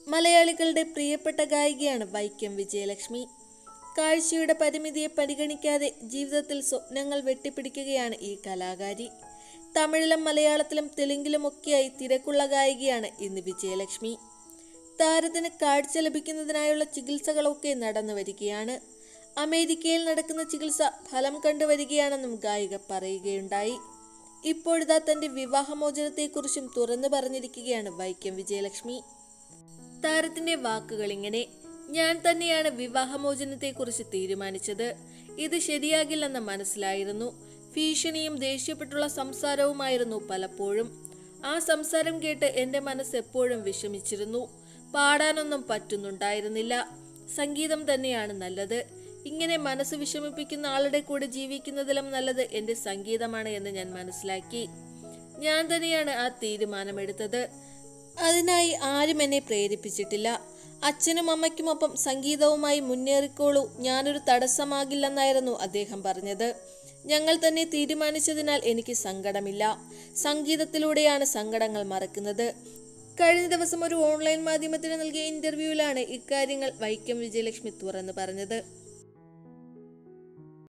മലയാളികളുടെ പ്രിയപ്പെട്ട ഗായികയാണ് വൈക്കം വിജയലക്ഷ്മി കാഴ്ചയുടെ പരിമിതിയെ പരിഗണിക്കാതെ ജീവിതത്തിൽ സ്വപ്നങ്ങൾ വെട്ടിപ്പിടിക്കുകയാണ് ഈ കലാകാരി തമിഴിലും മലയാളത്തിലും തെലുങ്കിലുമൊക്കെയായി തിരക്കുള്ള ഗായികയാണ് ഇന്ന് വിജയലക്ഷ്മി താരത്തിന് കാഴ്ച ലഭിക്കുന്നതിനായുള്ള ചികിത്സകളൊക്കെ നടന്നു വരികയാണ് അമേരിക്കയിൽ നടക്കുന്ന ചികിത്സ ഫലം കണ്ടുവരികയാണെന്നും ഗായിക പറയുകയുണ്ടായി ഇപ്പോഴിതാ തന്റെ വിവാഹമോചനത്തെക്കുറിച്ചും തുറന്നു പറഞ്ഞിരിക്കുകയാണ് വൈക്കം വിജയലക്ഷ്മി താരത്തിന്റെ വാക്കുകൾ ഇങ്ങനെ ഞാൻ തന്നെയാണ് വിവാഹമോചനത്തെക്കുറിച്ച് തീരുമാനിച്ചത് ഇത് ശരിയാകില്ലെന്ന് മനസ്സിലായിരുന്നു ഭീഷണിയും ദേഷ്യപ്പെട്ടുള്ള സംസാരവുമായിരുന്നു പലപ്പോഴും ആ സംസാരം കേട്ട് എൻ്റെ മനസ്സ് എപ്പോഴും വിഷമിച്ചിരുന്നു പാടാനൊന്നും പറ്റുന്നുണ്ടായിരുന്നില്ല സംഗീതം തന്നെയാണ് നല്ലത് ഇങ്ങനെ മനസ്സ് വിഷമിപ്പിക്കുന്ന ആളുടെ കൂടെ ജീവിക്കുന്നതിലും നല്ലത് എൻ്റെ സംഗീതമാണ് എന്ന് ഞാൻ മനസ്സിലാക്കി ഞാൻ തന്നെയാണ് ആ തീരുമാനമെടുത്തത് അതിനായി ആരും എന്നെ പ്രേരിപ്പിച്ചിട്ടില്ല അച്ഛനും അമ്മയ്ക്കുമൊപ്പം സംഗീതവുമായി മുന്നേറിക്കോളൂ ഞാനൊരു തടസ്സമാകില്ലെന്നായിരുന്നു അദ്ദേഹം പറഞ്ഞത് ഞങ്ങൾ തന്നെ തീരുമാനിച്ചതിനാൽ എനിക്ക് സങ്കടമില്ല സംഗീതത്തിലൂടെയാണ് സങ്കടങ്ങൾ മറക്കുന്നത് കഴിഞ്ഞ ദിവസം ഒരു ഓൺലൈൻ മാധ്യമത്തിന് നൽകിയ ഇന്റർവ്യൂവിലാണ് ഇക്കാര്യങ്ങൾ വൈക്കം വിജയലക്ഷ്മി തുറന്നു പറഞ്ഞത്